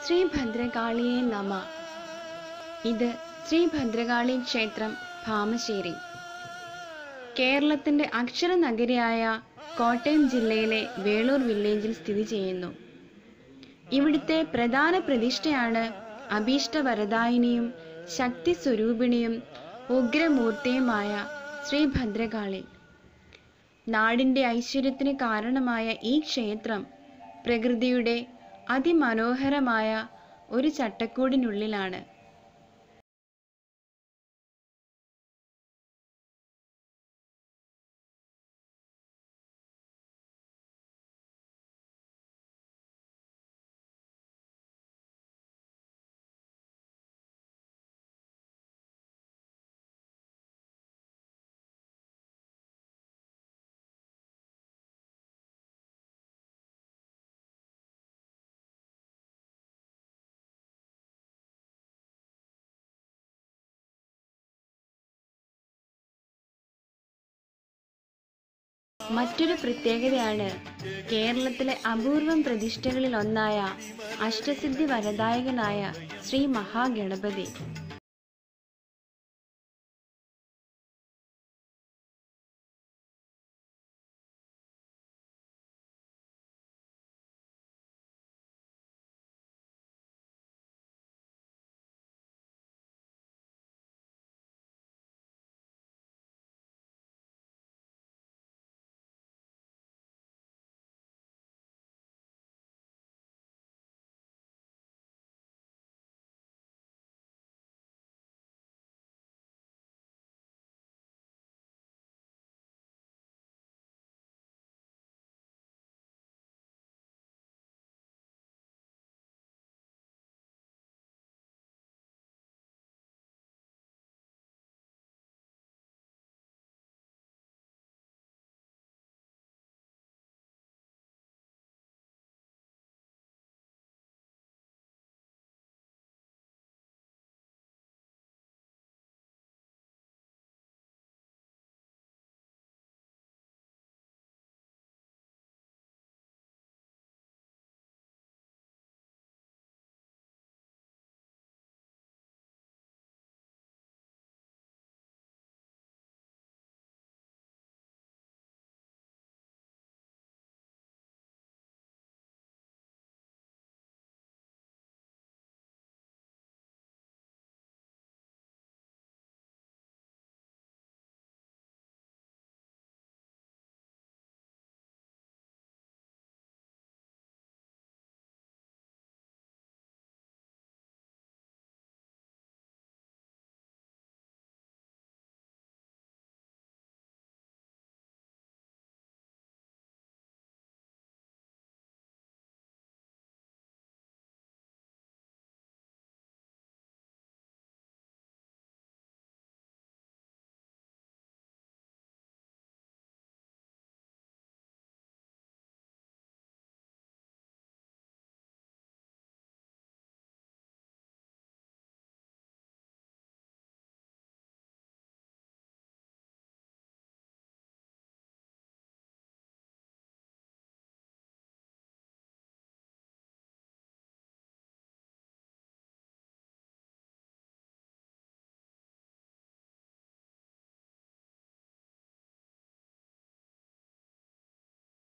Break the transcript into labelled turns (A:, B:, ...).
A: ശ്രീ ഭദ്രകാളിയെ നമ ഇത് ശ്രീ ഭദ്രകാളി ക്ഷേത്രം ഭാമശ്ശേരി കേരളത്തിന്റെ അക്ഷര നഗരിയായ കോട്ടയം ജില്ലയിലെ വേളൂർ വില്ലേജിൽ സ്ഥിതി ചെയ്യുന്നു ഇവിടുത്തെ പ്രധാന പ്രതിഷ്ഠയാണ് അഭീഷ്ടവരദായിനിയും ശക്തി സ്വരൂപിണിയും ഉഗ്രമൂർത്തിയുമായ ശ്രീ ഭദ്രകാളി നാടിന്റെ ഐശ്വര്യത്തിന് കാരണമായ ഈ ക്ഷേത്രം പ്രകൃതിയുടെ അതിമനോഹരമായ ഒരു ചട്ടക്കൂടിനുള്ളിലാണ് മറ്റൊരു പ്രത്യേകതയാണ് കേരളത്തിലെ അപൂർവം പ്രതിഷ്ഠകളിൽ ഒന്നായ അഷ്ടസിദ്ധി വരദായകനായ ശ്രീ മഹാഗണപതി